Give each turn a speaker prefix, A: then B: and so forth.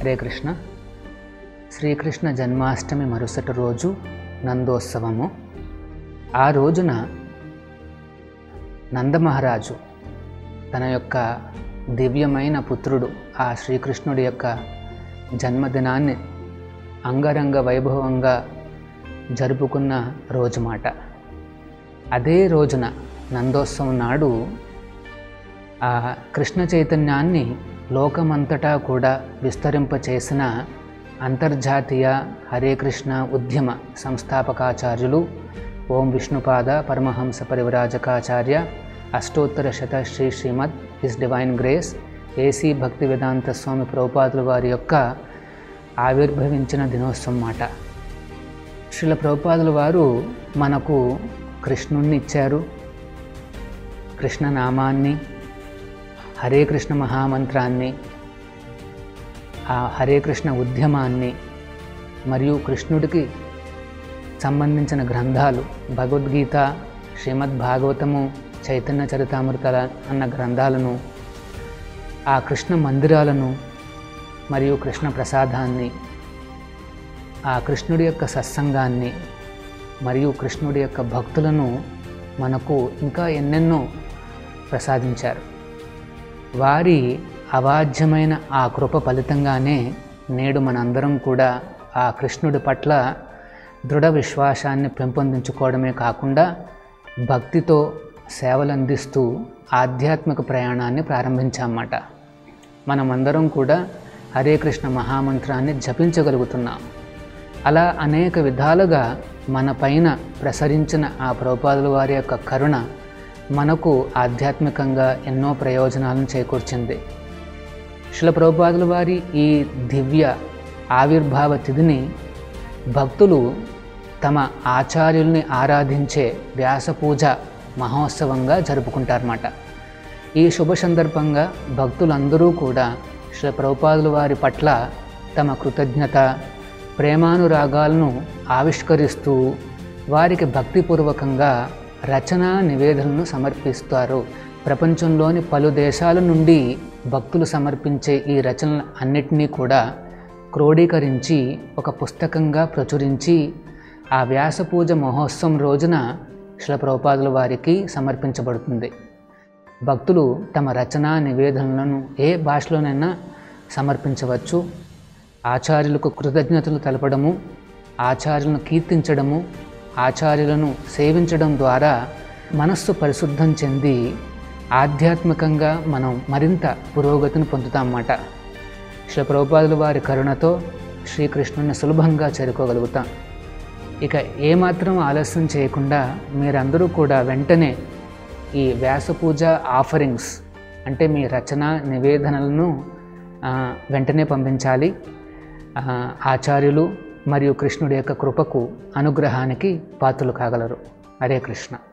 A: హరే కృష్ణ శ్రీకృష్ణ జన్మాష్టమి మరుసటి రోజు నందోత్సవము ఆ రోజున నందమహారాజు తన యొక్క దివ్యమైన పుత్రుడు ఆ శ్రీకృష్ణుడి యొక్క జన్మదినాన్ని అంగరంగ వైభవంగా జరుపుకున్న రోజు మాట అదే రోజున నందోత్సవం నాడు ఆ కృష్ణ చైతన్యాన్ని లోకమంతటా కూడా విస్తరింపచేసిన అంతర్జాతీయ హరే కృష్ణ ఉద్యమ సంస్థాపకాచార్యులు ఓం విష్ణుపాద పరమహంస పరివరాజకాచార్య అష్టోత్తర శత Shri Srimad his divine grace A C Bhakti Vedanta స్వామి ప్రభుపాదుల వారి యొక్క ఆవిర్భవించిన దినోత్సవం మాట శ్రీల ప్రభుపాదుల వారు మనకు కృష్ణుణ్ణి ఇచ్చారు కృష్ణ నామాన్ని హరే కృష్ణ మహామంత్రాన్ని ఆ హరే కృష్ణ ఉద్యమాన్ని మరియు కృష్ణుడికి సంబంధించిన గ్రంథాలు భగవద్గీత శ్రీమద్ భాగవతము చైతన్య చరితామృతాల అన్న గ్రంథాలను ఆ కృష్ణ మందిరాలను మరియు కృష్ణ ప్రసాదాన్ని ఆ కృష్ణుడి యొక్క సత్సంగాన్ని మరియు కృష్ణుడి యొక్క భక్తులను మనకు ఇంకా ఎన్నెన్నో ప్రసాదించారు వారి అవాధ్యమైన ఆ కృప ఫలితంగానే నేడు మనందరం కూడా ఆ కృష్ణుడి పట్ల దృఢ విశ్వాసాన్ని పెంపొందించుకోవడమే కాకుండా భక్తితో సేవలు అందిస్తూ ఆధ్యాత్మిక ప్రయాణాన్ని ప్రారంభించామన్నమాట మనమందరం కూడా హరే కృష్ణ మహామంత్రాన్ని జపించగలుగుతున్నాం అలా అనేక విధాలుగా మన పైన ప్రసరించిన ఆ ప్రభుపాదుల వారి యొక్క కరుణ మనకు ఆధ్యాత్మికంగా ఎన్నో ప్రయోజనాలను చేకూర్చింది శిల ప్రభుపాదుల వారి ఈ దివ్య ఆవిర్భావ తిథిని భక్తులు తమ ఆచార్యుల్ని ఆరాధించే వ్యాస పూజ మహోత్సవంగా జరుపుకుంటారన్నమాట ఈ శుభ సందర్భంగా భక్తులందరూ కూడా శ్రీ ప్రభుపాదుల వారి పట్ల తమ కృతజ్ఞత ప్రేమానురాగాలను ఆవిష్కరిస్తూ వారికి భక్తిపూర్వకంగా రచనా నివేదనలను సమర్పిస్తారు ప్రపంచంలోని పలు దేశాల నుండి భక్తులు సమర్పించే ఈ రచనలు అన్నిటినీ కూడా క్రోడీకరించి ఒక పుస్తకంగా ప్రచురించి ఆ వ్యాస పూజ మహోత్సవం రోజున శిల ప్రభుపాదుల వారికి సమర్పించబడుతుంది భక్తులు తమ రచనా నివేదనలను ఏ భాషలోనైనా సమర్పించవచ్చు ఆచార్యులకు కృతజ్ఞతలు తెలపడము ఆచార్యులను కీర్తించడము ఆచార్యులను సేవించడం ద్వారా మనస్సు పరిశుద్ధం చెంది ఆధ్యాత్మికంగా మనం మరింత పురోగతిని పొందుతామన్నమాట శ్రీ ప్రభుపాదుల వారి కరుణతో శ్రీకృష్ణుని సులభంగా చేరుకోగలుగుతాం ఇక ఏమాత్రం ఆలస్యం చేయకుండా మీరందరూ కూడా వెంటనే ఈ వ్యాస పూజ ఆఫరింగ్స్ అంటే మీ రచన నివేదనలను ఆ, వెంటనే పంపించాలి ఆ, ఆచార్యులు మరియు కృష్ణుడి యొక్క కృపకు అనుగ్రహానికి పాత్రలు కాగలరు హరే కృష్ణ